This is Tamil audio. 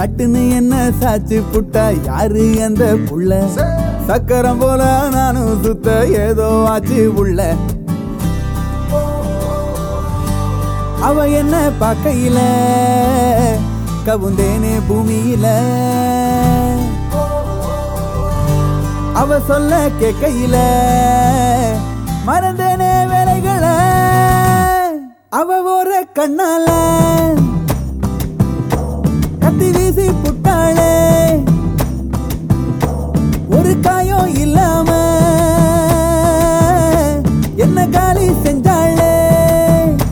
சட்டுன்னு என்ன சாச்சு புட்டா யாரு அந்த புள்ள சக்கரம் போல நானும் சுத்த ஏதோ ஆச்சு உள்ள அவ என்ன பார்க்கையில கவுந்தேனே பூமியில அவ சொல்ல கேட்கையில மறந்தேனே வேலைகளை அவ ஒரு கண்ணால கத்தி வீசி புட்ட